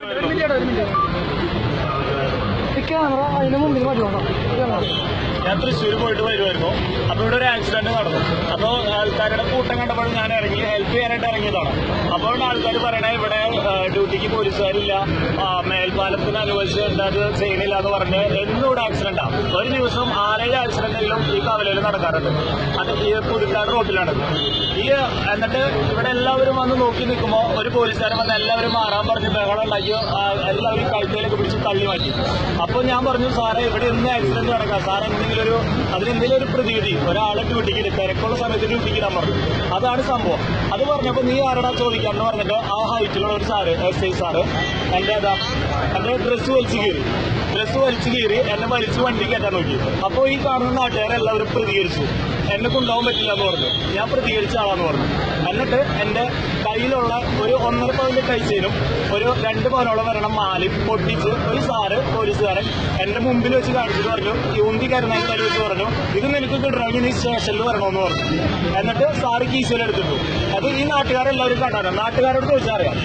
camera അതിന് മുമ്പിൽ മതിയോട്ടോ ഞാൻ തൃശ്ശൂർ പോയിട്ട് വരുമായിരുന്നു അപ്പൊ ഇവിടെ ഒരു ആക്സിഡന്റ് നടന്നു അപ്പൊ ആൾക്കാരുടെ കൂട്ടം കണ്ടപ്പോൾ ഞാൻ ഇറങ്ങി ഹെൽപ്പ് ചെയ്യാനായിട്ട് ഇറങ്ങിയതാണ് അപ്പോൾ ഇവിടെ ആൾക്കാർ പറയണേ ഇവിടെ ആ, ഡ്യൂട്ടിക്ക് പോലീസുകാരില്ല ആ, മേൽപ്പാലത്തിന് അനുവദിച്ചിട്ടുണ്ട് അത് ചെയ്യണില്ല എന്ന് പറഞ്ഞ് എന്നും ഇവിടെ ആക്സിഡന്റാ ഒരു ദിവസം ആറേഴ് ആക്സിഡന്റെങ്കിലും ഈ കവലയിൽ നടക്കാറുണ്ട് അത് ഈ പുതുക്കാട് റോഡിലാണ് ഈ എന്നിട്ട് ഇവിടെ എല്ലാവരും വന്ന് നോക്കി നിൽക്കുമ്പോൾ ഒരു പോലീസുകാരൻ വന്ന് എല്ലാവരും മാറാൻ പറഞ്ഞ് ബഹളം ഉണ്ടാക്കി ആ, എല്ലാവരും കഴുത്തേലൊക്കെ പിടിച്ച് തള്ളി മാറ്റി അപ്പോൾ ഞാൻ പറഞ്ഞു സാറേ ഇവിടെ ഇന്ന് ആക്സിഡന്റ് നടക്കാം സാർ എന്തെങ്കിലും ഒരു അതിനെന്തെങ്കിലും ഒരു പ്രതിവിധി ഒരാളെ ഡ്യൂട്ടിക്ക് ഇട്, തിരക്കുള്ള സമയത്ത് ഡ്യൂട്ടിക്ക് ഇടാൻ പറഞ്ഞു അതാണ് സംഭവം അത് പറഞ്ഞപ്പോൾ നീ ആരടാ ചോദിക്കാന്ന് പറഞ്ഞിട്ട് ആ ഹൈറ്റിലുള്ള ഒരു സാറ് എസ് ഐ സാറ് എൻ്റെ അതാ എൻ്റെ ഡ്രസ്സ് വലിച്ചു കീറി ഡ്രസ്സ് വലിച്ചു കീറി എന്നെ വലിച്ച് വണ്ടി കയറ്റാൻ നോക്കി അപ്പോൾ ഈ കാണുന്ന നാട്ടുകാരെല്ലാവരും പ്രതികരിച്ചു എന്നെ കൊണ്ടുപോകാൻ പറ്റില്ല എന്ന് പറഞ്ഞു ഞാൻ പ്രതികരിച്ച ആളാന്ന് പറഞ്ഞു എന്നിട്ട് എൻ്റെ കയ്യിലുള്ള ഒരു ഒന്നര പവന്റെ കൈച്ചേനും ഒരു രണ്ട് പവനോളം വരണം മാലും പൊട്ടിച്ച് ഒരു സാറ് പോലീസുകാരൻ എന്റെ മുമ്പിൽ വെച്ച് കാണിച്ചിട്ട് പറഞ്ഞു ഈ ഉന്തി കരുന്നായി തല വെച്ച് പറഞ്ഞു ഇത് നിനക്ക് കിട്ടണമെങ്കിൽ നീ സ്റ്റേഷനിൽ വരണമെന്ന് പറഞ്ഞു എന്നിട്ട് സാറ് കീശയിലെടുത്തിട്ടു അത് ഈ നാട്ടുകാരെല്ലാവരും കണ്ടാണ് നാട്ടുകാരോട് ചോദിച്ചറിയാം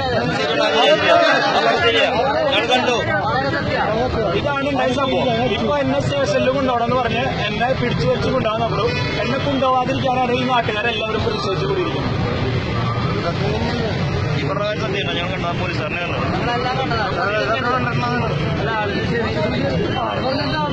ഇതാണ് ഉണ്ടായ സംഭവം ഇപ്പൊ എന്നെ സ്റ്റേഷനിൽ കൊണ്ടുപോകണമെന്ന് പറഞ്ഞ് എന്നെ പിടിച്ചു വെച്ച് കൊണ്ടുപോകാൻ നമ്മളു എന്നെ കൊണ്ടുപോകാതിരിക്കാനാണ് ഈ നാട്ടുകാരെല്ലാവരും പ്രതിഷേധിച്ചു കൂടിയിരിക്കുന്നത് ഇവരുടെ കാര്യം സത്യം ഞങ്ങൾ കണ്ടാ പോലീസുകാരനെ കണ്ടത്